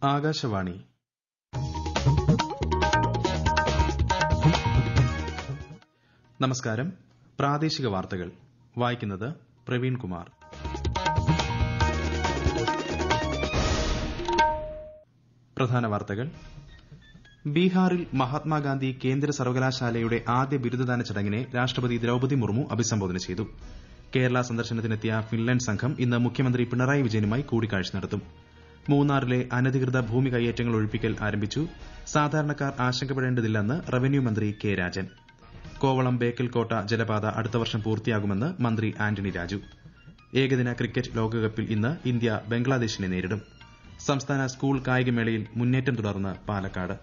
ആകാശവാണി നമസ്കാരം പ്രാദേശിക വാർത്തകൾ വായിക്കുന്നത് പ്രവീൺ കുമാർ പ്രധാന വാർത്തകൾ ബീഹാറിൽ മഹാത്മാഗാന്ധി കേന്ദ്ര സർവകലാശാലയുടെ ആദ്യ ബിരുദദാന ചടങ്ങിനെ രാഷ്ട്രപതി ദ്രൌപദി മുർമു അഭിസംബോധന ചെയ്തു കേരള സന്ദർശനത്തിനെത്തിയ ഫിൻലാന്റ് സംഘം ഇന്ന് മുഖ്യമന്ത്രി പിണറായി വിജയനുമായി കൂടിക്കാഴ്ച നടത്തും മൂന്നാറിലെ അനധികൃത ഭൂമി കയ്യേറ്റങ്ങൾ ഒഴിപ്പിക്കൽ ആരംഭിച്ചു സാധാരണക്കാർ ആശങ്കപ്പെടേണ്ടതില്ലെന്ന് റവന്യൂ മന്ത്രി കെ രാജൻ കോവളം ബേക്കൽ കോട്ട ജലപാത അടുത്ത വർഷം പൂർത്തിയാകുമെന്ന് മന്ത്രി ആന്റണി രാജു ഏകദിന ക്രിക്കറ്റ് ലോകകപ്പിൽ ഇന്ന് ഇന്ത്യ ബംഗ്ലാദേശിനെ നേരിടും സംസ്ഥാന സ്കൂൾ കായികമേളയിൽ മുന്നേറ്റം തുടർന്ന് പാലക്കാട്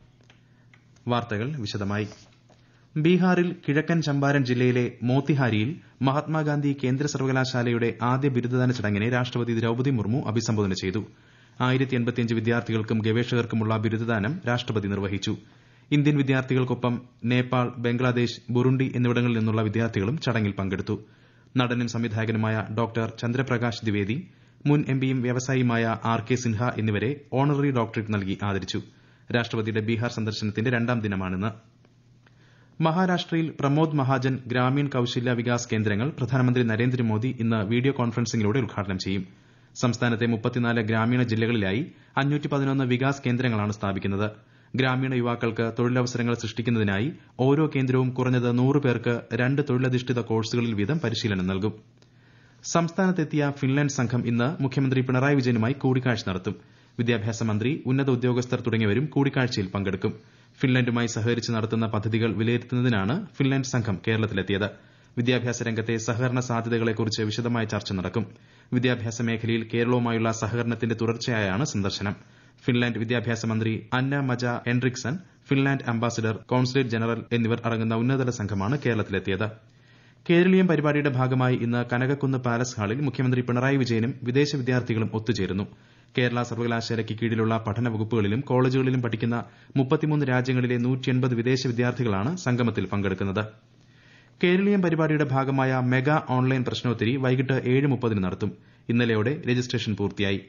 വാർത്തകൾ വിശദമായി ബീഹാറിൽ കിഴക്കൻ ചമ്പാരൻ ജില്ലയിലെ മോത്തിഹാരിയിൽ മഹാത്മാഗാന്ധി കേന്ദ്ര സർവകലാശാലയുടെ ആദ്യ ബിരുദദാന ചടങ്ങിനെ രാഷ്ട്രപതി ദ്രൌപദി മുർമു അഭിസംബോധന ചെയ്തു വിദ്യാർത്ഥികൾക്കും ഗവേഷകർക്കുമുള്ള ബിരുദദാനം രാഷ്ട്രപതി നിർവഹിച്ചു ഇന്ത്യൻ വിദ്യാർത്ഥികൾക്കൊപ്പം നേപ്പാൾ ബംഗ്ലാദേശ് ബുറുണ്ടി എന്നിവിടങ്ങളിൽ നിന്നുള്ള വിദ്യാർത്ഥികളും ചടങ്ങിൽ പങ്കെടുത്തു നടനും സംവിധായകനുമായ ഡോക്ടർ ചന്ദ്രപ്രകാശ് ദ്വിവേദി മുൻ എംപിയും വ്യവസായിയുമായ ആർ കെ സിൻഹ എന്നിവരെ ഓണററി ഡോക്ടറേറ്റ് നൽകി ആദരിച്ചു രാഷ്ട്രപതിയുടെ ബീഹാർ സന്ദർശനത്തിന്റെ രണ്ടാം ദിനമാണിന്ന് മഹാരാഷ്ട്രയിൽ പ്രമോദ് മഹാജൻ ഗ്രാമീൺ കൌശല്യ വികാസ് കേന്ദ്രങ്ങൾ പ്രധാനമന്ത്രി നരേന്ദ്രമോദി ഇന്ന് വീഡിയോ കോൺഫറൻസിംഗിലൂടെ ഉദ്ഘാടനം ചെയ്യും സംസ്ഥാനത്തെ മുപ്പത്തിനാല് ഗ്രാമീണ ജില്ലകളിലായി വികാസ് കേന്ദ്രങ്ങളാണ് സ്ഥാപിക്കുന്നത് ഗ്രാമീണ യുവാക്കൾക്ക് തൊഴിലവസരങ്ങൾ സൃഷ്ടിക്കുന്നതിനായി ഓരോ കേന്ദ്രവും കുറഞ്ഞത് നൂറ് പേർക്ക് രണ്ട് തൊഴിലധിഷ്ഠിത കോഴ്സുകളിൽ വീതം പരിശീലനം നൽകും സംസ്ഥാനത്തെത്തിയ ഫിൻലാന്റ് സംഘം ഇന്ന് മുഖ്യമന്ത്രി പിണറായി വിജയനുമായി കൂടിക്കാഴ്ച നടത്തും വിദ്യാഭ്യാസ മന്ത്രി ഉന്നത ഉദ്യോഗസ്ഥർ തുടങ്ങിയവരും കൂടിക്കാഴ്ചയിൽ പങ്കെടുക്കും ഫിൻലാന്റുമായി സഹകരിച്ച് നടത്തുന്ന പദ്ധതികൾ വിലയിരുത്തുന്നതിനാണ് ഫിൻലാന്റ് സംഘം കേരളത്തിലെത്തിയത് വിദ്യാഭ്യാസ രംഗത്തെ സഹകരണ സാധ്യതകളെക്കുറിച്ച് വിശദമായ ചർച്ച നടക്കും വിദ്യാഭ്യാസ മേഖലയിൽ കേരളവുമായുള്ള സഹകരണത്തിന്റെ തുടർച്ചയായാണ് സന്ദർശനം ഫിൻലാന്റ് വിദ്യാഭ്യാസ മന്ത്രി Anna Maja Henriksson Finland ambassador consulate general എന്നിവർ അടങ്ങുന്ന ഉന്നതതല സംഘമാണ് കേരളത്തിലെത്തിയത് കേരളീയം പരിപാടിയുടെ ഭാഗമായി ഇന്ന് കനകക്കുന്ന് പാലസ് ഹാളിൽ മുഖ്യമന്ത്രി പിണറായി വിജയനും വിദേശ വിദ്യാർത്ഥികളും ഒത്തുചേരുന്നു കേരള സർവകലാശാലയ്ക്ക് കീഴിലുള്ള പഠന വകുപ്പുകളിലും കോളേജുകളിലും പഠിക്കുന്ന മുപ്പത്തിമൂന്ന് രാജ്യങ്ങളിലെ വിദേശ വിദ്യാർത്ഥികളാണ് സംഗമത്തിൽ പങ്കെടുക്കുന്നത് കേരളീയം പരിപാടിയുടെ ഭാഗമായ മെഗാ ഓൺലൈൻ പ്രശ്നോത്തരി വൈകിട്ട് ഏഴ് മുപ്പതിന് നടത്തും ഇന്നലെയോടെ രജിസ്ട്രേഷൻ പൂർത്തിയായി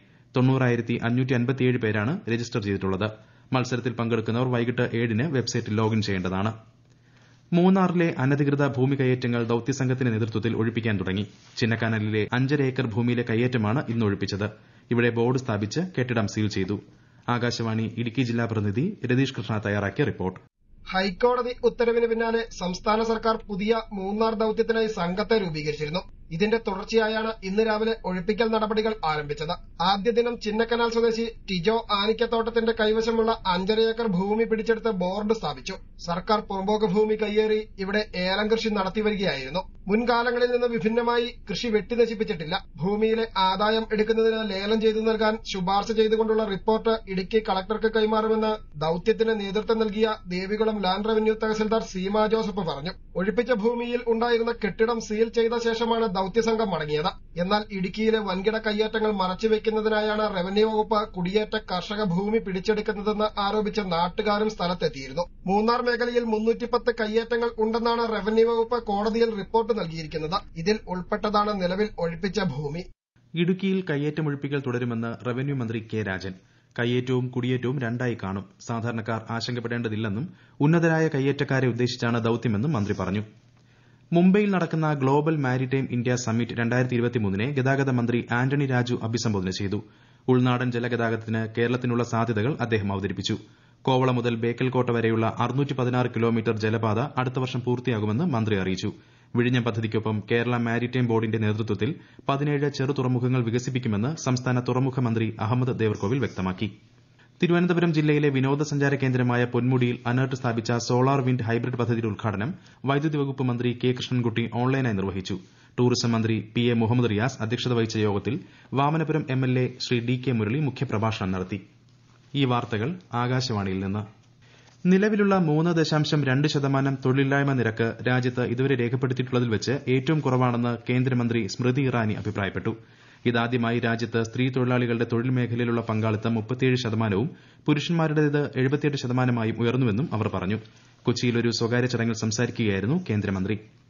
പേരാണ് രജിസ്റ്റർ ചെയ്തിട്ടുള്ളത് മത്സരത്തിൽ പങ്കെടുക്കുന്നവർ വൈകിട്ട് ഏഴിന് വെബ്സൈറ്റിൽ ലോഗിൻ ചെയ്യേണ്ടതാണ് മൂന്നാറിലെ അനധികൃത ഭൂമി കയ്യേറ്റങ്ങൾ ദൌത്യസംഘത്തിന്റെ നേതൃത്വത്തിൽ ഒഴിപ്പിക്കാൻ തുടങ്ങി ചിന്നക്കാനലിലെ അഞ്ചര ഏക്കർ ഭൂമിയിലെ കയ്യേറ്റമാണ് ഇന്ന് ഒഴിപ്പിച്ചത് ഇവിടെ ബോർഡ് സ്ഥാപിച്ച് കെട്ടിടം സീൽ ചെയ്തു ആകാശവാണി ഇടുക്കി ജില്ലാ പ്രതിനിധി രതീഷ് കൃഷ്ണ തയ്യാറാക്കിയ റിപ്പോർട്ട് ഹൈക്കോടതി ഉത്തരവിന് പിന്നാലെ സംസ്ഥാന സർക്കാർ പുതിയ മൂന്നാർ ദൌത്യത്തിനായി സംഘത്തെ രൂപീകരിച്ചിരുന്നു ഇതിന്റെ തുടർച്ചയായാണ് ഇന്ന് രാവിലെ ഒഴിപ്പിക്കൽ നടപടികൾ ആരംഭിച്ചത് ആദ്യ ദിനം ചിന്നക്കനാൽ സ്വദേശി ടിജോ ആനിക്കത്തോട്ടത്തിന്റെ കൈവശമുള്ള അഞ്ചര ഏക്കർ ഭൂമി പിടിച്ചെടുത്ത് ബോർഡ് സ്ഥാപിച്ചു സർക്കാർ പുറമ്പോക്ക് ഭൂമി കയ്യേറി ഇവിടെ ഏലം കൃഷി നടത്തിവരികയായിരുന്നു മുൻകാലങ്ങളിൽ നിന്ന് വിഭിന്നമായി കൃഷി വെട്ടിനശിപ്പിച്ചിട്ടില്ല ഭൂമിയിലെ ആദായം എടുക്കുന്നതിന് ലേലം ചെയ്തു നൽകാൻ ശുപാർശ ചെയ്തുകൊണ്ടുള്ള റിപ്പോർട്ട് ഇടുക്കി കളക്ടർക്ക് കൈമാറുമെന്ന് ദൌത്യത്തിന് നേതൃത്വം നൽകിയ ദേവികുളം ലാൻഡ് റവന്യൂ തഹസിൽദാർ സീമ ജോസഫ് പറഞ്ഞു ഒഴിപ്പിച്ച ഭൂമിയിൽ ഉണ്ടായിരുന്ന കെട്ടിടം സീൽ ചെയ്ത ശേഷമാണ് ദൌത്യസംഘം മടങ്ങിയത് എന്നാൽ ഇടുക്കിയിലെ വൻകിട കയ്യേറ്റങ്ങൾ മറച്ചുവെക്കുന്നതിനായാണ് റവന്യൂ വകുപ്പ് കുടിയേറ്റ കർഷക ഭൂമി പിടിച്ചെടുക്കുന്നതെന്ന് ആരോപിച്ച് നാട്ടുകാരും സ്ഥലത്തെത്തിയിരുന്നു മൂന്നാർ മേഖലയിൽ മുന്നൂറ്റിപ്പത്ത് കയ്യേറ്റങ്ങൾ ഉണ്ടെന്നാണ് റവന്യൂ വകുപ്പ് കോടതിയിൽ റിപ്പോർട്ട് നൽകിയിരിക്കുന്നത് ഇതിൽ ഉൾപ്പെട്ടതാണ് നിലവിൽ ഒഴിപ്പിച്ച ഭൂമി ഇടുക്കിയിൽ കയ്യേറ്റം ഒഴിപ്പിക്കൽ തുടരുമെന്ന് റവന്യൂ മന്ത്രി കെ രാജൻ കയ്യേറ്റവും കുടിയേറ്റവും രണ്ടായി കാണും സാധാരണക്കാർ ആശങ്കപ്പെടേണ്ടതില്ലെന്നും ഉന്നതരായ കയ്യേറ്റക്കാരെ ഉദ്ദേശിച്ചാണ് ദൌത്യമെന്നും മന്ത്രി പറഞ്ഞു മുംബൈയിൽ നടക്കുന്ന ഗ്ലോബൽ മാരിടൈം ഇന്ത്യ സമ്മിറ്റ് നെ ഗതാഗത മന്ത്രി ആന്റണി രാജു അഭിസംബോധന ചെയ്തു ഉൾനാടൻ ജലഗതാഗതത്തിന് കേരളത്തിനുള്ള സാധ്യതകൾ അദ്ദേഹം അവതരിപ്പിച്ചു കോവളം മുതൽ ബേക്കൽ കോട്ട വരെയുള്ള കിലോമീറ്റർ ജലപാത അടുത്ത വർഷം പൂർത്തിയാകുമെന്ന് മന്ത്രി അറിയിച്ചു വിഴിഞ്ഞം പദ്ധതിക്കൊപ്പം കേരള മാരിടൈം ബോർഡിന്റെ നേതൃത്വത്തിൽ പതിനേഴ് ചെറു തുറമുഖങ്ങൾ വികസിപ്പിക്കുമെന്ന് സംസ്ഥാന തുറമുഖ മന്ത്രി അഹമ്മദ് ദേവർകോവിൽ വ്യക്തമാക്കി തിരുവനന്തപുരം ജില്ലയിലെ വിനോദസഞ്ചാര കേന്ദ്രമായ പൊന്മുടിയിൽ അനർട്ട് സ്ഥാപിച്ച സോളാർ വിൻഡ് ഹൈബ്രിഡ് പദ്ധതിയുടെ ഉദ്ഘാടനം വൈദ്യുതി വകുപ്പ് മന്ത്രി കെ കൃഷ്ണൻകുട്ടി ഓൺലൈനായി നിർവഹിച്ചു ടൂറിസം മന്ത്രി പി എ മുഹമ്മദ് റിയാസ് അധ്യക്ഷത വഹിച്ച യോഗത്തിൽ Vamanapuram M L A Shri D K Murali മുഖ്യപ്രഭാഷണം നടത്തി ഈ വാർത്തകൾ ആകാശവാണിയിൽ നിന്ന് നിലവിലുള്ള മൂന്ന് ദശാംശം രണ്ട് ശതമാനം തൊഴിലില്ലായ്മ നിരക്ക് രാജ്യത്ത് ഇതുവരെ രേഖപ്പെടുത്തിയിട്ടുള്ളതിൽ വെച്ച് ഏറ്റവും കുറവാണെന്ന് കേന്ദ്രമന്ത്രി സ്മൃതി ഇറാനി അഭിപ്രായപ്പെട്ടു ഇതാദ്യമായി രാജ്യത്ത് സ്ത്രീ തൊഴിലാളികളുടെ തൊഴിൽ മേഖലയിലുള്ള പങ്കാളിത്തം മുപ്പത്തിയേഴ് ശതമാനവും പുരുഷന്മാരുടേത് എഴുപത്തിയെട്ട് ശതമാനമായും ഉയർന്നുവെന്നും അവർ പറഞ്ഞു കൊച്ചിയിൽ ഒരു സ്വകാര്യ ചടങ്ങിൽ സംസാരിക്കുകയായിരുന്നു കേന്ദ്രമന്ത്രി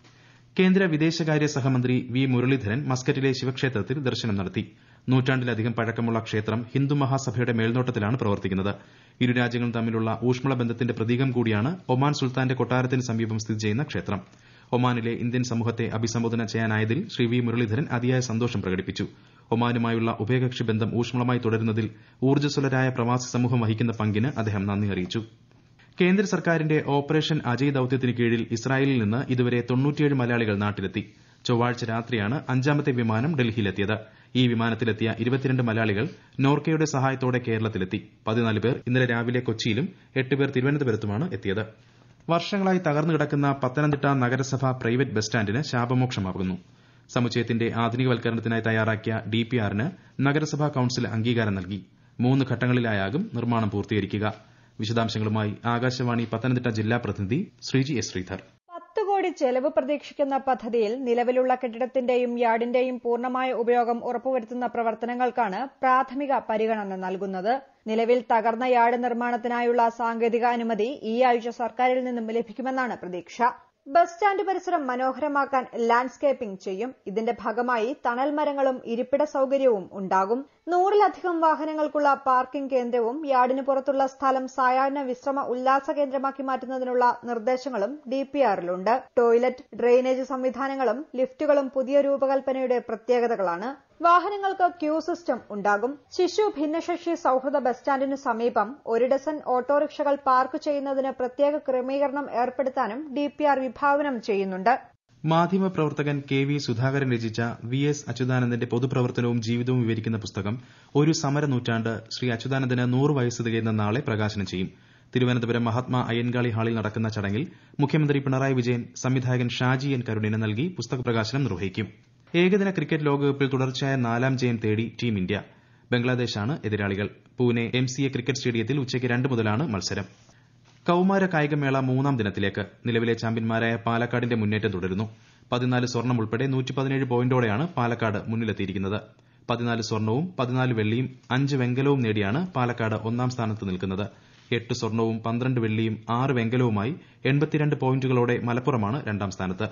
കേന്ദ്ര വിദേശകാര്യ സഹമന്ത്രി വി മുരളീധരൻ മസ്കറ്റിലെ ശിവക്ഷേത്രത്തിൽ ദർശനം നടത്തി നൂറ്റാണ്ടിലധികം പഴക്കമുള്ള ക്ഷേത്രം ഹിന്ദു മഹാസഭയുടെ മേൽനോട്ടത്തിലാണ് പ്രവർത്തിക്കുന്നത് ഇരു രാജ്യങ്ങളും തമ്മിലുള്ള ഊഷ്മള ബന്ധത്തിന്റെ പ്രതീകം കൂടിയാണ് ഒമാൻ സുൽത്താന്റെ കൊട്ടാരത്തിന് സമീപം സ്ഥിതി ചെയ്യുന്ന ക്ഷേത്രം ഒമാനിലെ ഇന്ത്യൻ സമൂഹത്തെ അഭിസംബോധന ചെയ്യാനായതിൽ ശ്രീ വി മുരളീധരൻ അതിയായ സന്തോഷം പ്രകടിപ്പിച്ചു ഒമാനുമായുള്ള ഉഭയകക്ഷി ബന്ധം ഊഷ്മളമായി തുടരുന്നതിൽ ഊർജ്ജസ്വലരായ പ്രവാസി സമൂഹം വഹിക്കുന്ന പങ്കിന് അദ്ദേഹം നന്ദി അറിയിച്ചു കേന്ദ്ര സർക്കാരിന്റെ ഓപ്പറേഷൻ അജയ് ദൌത്യത്തിന് കീഴിൽ ഇസ്രായേലിൽ നിന്ന് ഇതുവരെ തൊണ്ണൂറ്റിയേഴ് മലയാളികൾ നാട്ടിലെത്തി ചൊവ്വാഴ്ച രാത്രിയാണ് അഞ്ചാമത്തെ വിമാനം ഡൽഹിയിലെത്തിയത് ഈ വിമാനത്തിലെത്തിയ ഇരുപത്തിരണ്ട് മലയാളികൾ നോർക്കയുടെ സഹായത്തോടെ കേരളത്തിലെത്തി പതിനാല് പേർ ഇന്നലെ രാവിലെ കൊച്ചിയിലും എട്ട് പേർ തിരുവനന്തപുരത്തുമാണ് എത്തിയത് വർഷങ്ങളായി തകർന്നു കിടക്കുന്ന പത്തനംതിട്ട നഗരസഭ പ്രൈവറ്റ് ബസ് സ്റ്റാൻഡിന് ശാപമോക്ഷമാകുന്നു സമുച്ചയത്തിന്റെ ആധുനികവൽക്കരണത്തിനായി തയ്യാറാക്കിയ ഡിപിആറിന് നഗരസഭാ കൌൺസിൽ അംഗീകാരം നൽകി മൂന്ന് ഘട്ടങ്ങളിലായാകും നിർമ്മാണം പൂർത്തീകരിക്കുക വിശദാംശങ്ങളുമായി ആകാശവാണി പത്തനംതിട്ട ജില്ലാ പ്രതിനിധി ശ്രീജി എസ് ശ്രീധർ പത്ത് കോടി ചെലവ് പ്രതീക്ഷിക്കുന്ന പദ്ധതിയിൽ നിലവിലുള്ള കെട്ടിടത്തിന്റെയും യാർഡിന്റെയും പൂർണ്ണമായ ഉപയോഗം ഉറപ്പുവരുത്തുന്ന പ്രവർത്തനങ്ങൾക്കാണ് പ്രാഥമിക പരിഗണന നൽകുന്നത് നിലവിൽ തകർന്ന യാർഡ് നിർമ്മാണത്തിനായുള്ള സാങ്കേതിക അനുമതി ഈ ആഴ്ച സർക്കാരിൽ നിന്നും ലഭിക്കുമെന്നാണ് പ്രതീക്ഷ ബസ് സ്റ്റാൻഡ് പരിസരം മനോഹരമാക്കാൻ ലാൻഡ്സ്കേപ്പിംഗ് ചെയ്യും ഇതിന്റെ ഭാഗമായി തണൽ മരങ്ങളും ഇരിപ്പിട സൌകര്യവും ഉണ്ടാകും നൂറിലധികം വാഹനങ്ങൾക്കുള്ള പാർക്കിംഗ് കേന്ദ്രവും യാർഡിന് പുറത്തുള്ള സ്ഥലം സായാഹ്ന വിശ്രമ ഉല്ലാസ കേന്ദ്രമാക്കി മാറ്റുന്നതിനുള്ള നിർദ്ദേശങ്ങളും ഡിപിആറിലുണ്ട് ടോയ്ലറ്റ് ഡ്രെയിനേജ് സംവിധാനങ്ങളും ലിഫ്റ്റുകളും പുതിയ രൂപകൽപ്പനയുടെ പ്രത്യേകതകളാണ് വാഹനങ്ങൾക്ക് ക്യൂ സിസ്റ്റം ഉണ്ടാകും ശിശു ഭിന്നശേഷി സൌഹൃദ ബസ് സ്റ്റാൻഡിനു സമീപം ഒരു ഡസൻ ഓട്ടോറിക്ഷകൾ പാർക്ക് ചെയ്യുന്നതിന് പ്രത്യേക ക്രമീകരണം ഏർപ്പെടുത്താനും ഡിപിആർ വിഭാവനം ചെയ്യുന്നുണ്ട് മാധ്യമപ്രവർത്തകൻ കെ വി സുധാകരൻ രചിച്ച വി എസ് അച്യുതാനന്ദന്റെ പൊതുപ്രവർത്തനവും ജീവിതവും വിവരിക്കുന്ന പുസ്തകം ഒരു സമര നൂറ്റാണ്ട് ശ്രീ അച്യുതാനന്ദന് നൂറ് വയസ്സ് തികയുന്ന നാളെ പ്രകാശനം ചെയ്യും തിരുവനന്തപുരം മഹാത്മാ അയ്യൻകാളി ഹാളിൽ നടക്കുന്ന ചടങ്ങിൽ മുഖ്യമന്ത്രി പിണറായി വിജയൻ സംവിധായകൻ ഷാജി എൻ കരുണിന് നൽകി പുസ്തക പ്രകാശനം നിർവഹിക്കും ഏകദിന ക്രിക്കറ്റ് ലോകകപ്പിൽ തുടർച്ചയായ നാലാം ജയം തേടി ടീം ഇന്ത്യ ബംഗ്ലാദേശാണ് എതിരാളികൾ Pune M C A cricket സ്റ്റേഡിയത്തിൽ ഉച്ചയ്ക്ക് രണ്ട് മുതലാണ് മത്സരം കൌമാര കായികമേള മൂന്നാം ദിനത്തിലേക്ക് നിലവിലെ ചാമ്പ്യന്മാരായ പാലക്കാടിന്റെ മുന്നേറ്റം തുടരുന്നു പതിനാല് സ്വർണം ഉൾപ്പെടെ നൂറ്റിപ്പതിനേഴ് പോയിന്റോടെയാണ് പാലക്കാട് മുന്നിലെത്തിയിരിക്കുന്നത് പതിനാല് സ്വർണവും പതിനാല് വെള്ളിയും അഞ്ച് വെങ്കലവും നേടിയാണ് പാലക്കാട് ഒന്നാം സ്ഥാനത്ത് നിൽക്കുന്നത് എട്ട് സ്വർണവും പന്ത്രണ്ട് വെള്ളിയും ആറ് വെങ്കലവുമായി എൺപത്തിരണ്ട് പോയിന്റുകളോടെ മലപ്പുറമാണ് രണ്ടാം സ്ഥാനത്ത്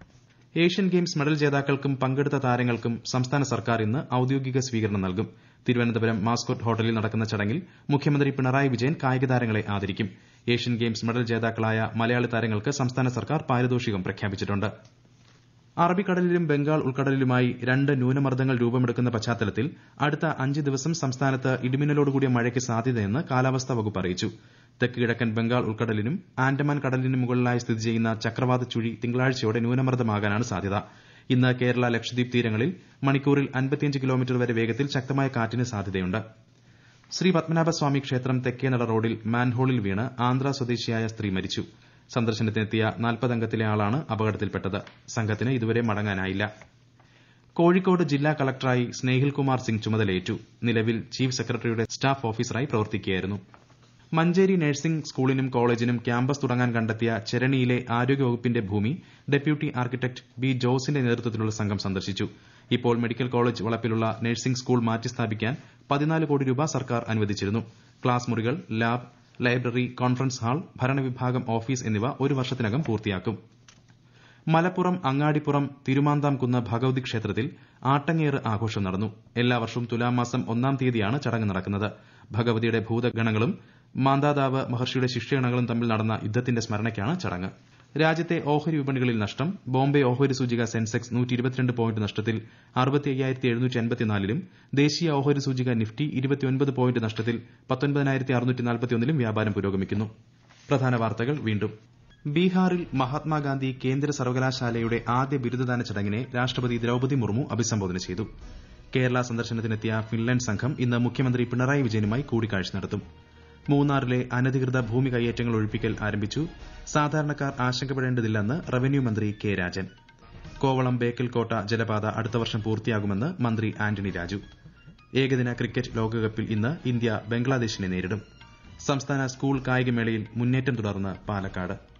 ഏഷ്യൻ ഗെയിംസ് മെഡൽ ജേതാക്കൾക്കും പങ്കെടുത്ത താരങ്ങൾക്കും സംസ്ഥാന സർക്കാർ ഇന്ന് ഔദ്യോഗിക സ്വീകരണം നൽകും തിരുവനന്തപുരം മാസ്കോട്ട് ഹോട്ടലിൽ നടക്കുന്ന ചടങ്ങിൽ മുഖ്യമന്ത്രി പിണറായി വിജയൻ കായിക താരങ്ങളെ ആദരിക്കും ഏഷ്യൻ ഗെയിംസ് മെഡൽ ജേതാക്കളായ മലയാളി താരങ്ങൾക്ക് സംസ്ഥാന സർക്കാർ പാരിതോഷികം പ്രഖ്യാപിച്ചിട്ടുണ്ട് അറബിക്കടലിലും ബംഗാൾ ഉൾക്കടലിലുമായി രണ്ട് ന്യൂനമർദ്ദങ്ങൾ രൂപമെടുക്കുന്ന പശ്ചാത്തലത്തിൽ അടുത്ത അഞ്ച് ദിവസം സംസ്ഥാനത്ത് ഇടിമിന്നലോടുകൂടിയ മഴയ്ക്ക് സാധ്യതയെന്ന് കാലാവസ്ഥാ വകുപ്പ് അറിയിച്ചു തെക്ക് കിഴക്കൻ ബംഗാൾ ഉൾക്കടലിനും ആൻഡമാൻ കടലിനും മുകളിലായി സ്ഥിതി ചെയ്യുന്ന ചക്രവാത ചുഴി തിങ്കളാഴ്ചയോടെ ന്യൂനമർദ്ദമാകാനാണ് സാധ്യത ഇന്ന് കേരള ലക്ഷദ്വീപ് തീരങ്ങളിൽ മണിക്കൂറിൽ അൻപത്തിയഞ്ച് കിലോമീറ്റർ വരെ വേഗത്തിൽ ശക്തമായ കാറ്റിന് സാധ്യതയുണ്ട് ശ്രീ പത്മനാഭസ്വാമി ക്ഷേത്രം തെക്കേനട റോഡിൽ മാൻഹോളിൽ വീണ് ആന്ധ്ര സ്വദേശിയായ സ്ത്രീ മരിച്ചു സന്ദർശനത്തിനെത്തിയ നാൽപ്പതംഗത്തിലെ ആളാണ് അപകടത്തിൽപ്പെട്ടത് സംഘത്തിന് ഇതുവരെ മടങ്ങാനായില്ല കോഴിക്കോട് ജില്ലാ കളക്ടറായി സ്നേഹിൽ കുമാർ സിംഗ് ചുമതലയേറ്റു നിലവിൽ ചീഫ് സെക്രട്ടറിയുടെ സ്റ്റാഫ് ഓഫീസറായി പ്രവർത്തിക്കുകയായിരുന്നു മഞ്ചേരി നഴ്സിംഗ് സ്കൂളിനും കോളേജിനും ക്യാമ്പസ് തുടങ്ങാൻ കണ്ടെത്തിയ ചെരണിയിലെ ആരോഗ്യവകുപ്പിന്റെ ഭൂമി ഡെപ്യൂട്ടി ആർക്കിടെക്ട് ബി ജോസിന്റെ നേതൃത്വത്തിലുള്ള സംഘം സന്ദർശിച്ചു ഇപ്പോൾ മെഡിക്കൽ കോളേജ് വളപ്പിലുള്ള നഴ്സിംഗ് സ്കൂൾ മാറ്റിസ്ഥാപിക്കാൻ പതിനാല് കോടി രൂപ സർക്കാർ അനുവദിച്ചിരുന്നു ക്ലാസ് മുറികൾ ലാബ് ലൈബ്രറി കോൺഫറൻസ് ഹാൾ ഭരണവിഭാഗം ഓഫീസ് എന്നിവ ഒരു വർഷത്തിനകം പൂർത്തിയാക്കും മലപ്പുറം അങ്ങാടിപ്പുറം തിരുമാന്താംകുന്ന് ഭഗവതി ക്ഷേത്രത്തിൽ ആട്ടങ്ങേറ് ആഘോഷം നടന്നു എല്ലാ വർഷവും തുലാമാസം ഒന്നാം തീയതിയാണ് ചടങ്ങ് നടക്കുന്നത് ഭഗവതിയുടെ ഭൂതഗണങ്ങളും മാന്താതാവ് മഹർഷിയുടെ ശിഷ്യഗണങ്ങളും തമ്മിൽ നടന്ന യുദ്ധത്തിന്റെ സ്മരണയ്ക്കാണ് ചടങ്ങ് രാജ്യത്തെ ഓഹരി വിപണികളിൽ നഷ്ടം ബോംബെ ഓഹരി സൂചിക സെൻസെക്സ് നൂറ്റി ഇരുപത്തിരണ്ട് പോയിന്റ് നഷ്ടത്തിൽ അറുപത്തി അയ്യായിരത്തി എഴുന്നൂറ്റി എൺപത്തിനാലിലും ദേശീയ ഓഹരി സൂചിക നിഫ്റ്റി ഇരുപത്തിയൊൻപത് പോയിന്റ് നഷ്ടത്തിൽ പത്തൊൻപതിനായിരത്തി അറുന്നൂറ്റി നാൽപ്പത്തിയൊന്നിലും വ്യാപാരം പുരോഗമിക്കുന്നു പ്രധാന വാർത്തകൾ വീണ്ടും ബീഹാറിൽ മഹാത്മാഗാന്ധി കേന്ദ്ര സർവകലാശാലയുടെ ആദ്യ ബിരുദദാന ചടങ്ങിനെ രാഷ്ട്രപതി ദ്രൌപദി മുർമു അഭിസംബോധന ചെയ്തു കേരള സന്ദർശനത്തിനെത്തിയ ഫിൻലാൻഡ് സംഘം ഇന്ന് മുഖ്യമന്ത്രി പിണറായി വിജയനുമായി കൂടിക്കാഴ്ച നടത്തും മൂന്നാറിലെ അനധികൃത ഭൂമി കയ്യേറ്റങ്ങൾ ഒഴിപ്പിക്കൽ ആരംഭിച്ചു സാധാരണക്കാർ ആശങ്കപ്പെടേണ്ടതില്ലെന്ന് റവന്യൂ മന്ത്രി കെ രാജൻ കോവളം ബേക്കൽ കോട്ട ജലപാത അടുത്ത വർഷം പൂർത്തിയാകുമെന്ന് മന്ത്രി ആന്റണി രാജു ഏകദിന ക്രിക്കറ്റ് ലോകകപ്പിൽ ഇന്ന് ഇന്ത്യ ബംഗ്ലാദേശിനെ നേരിടും സംസ്ഥാന സ്കൂൾ കായികമേളയിൽ മുന്നേറ്റം തുടർന്ന് പാലക്കാട്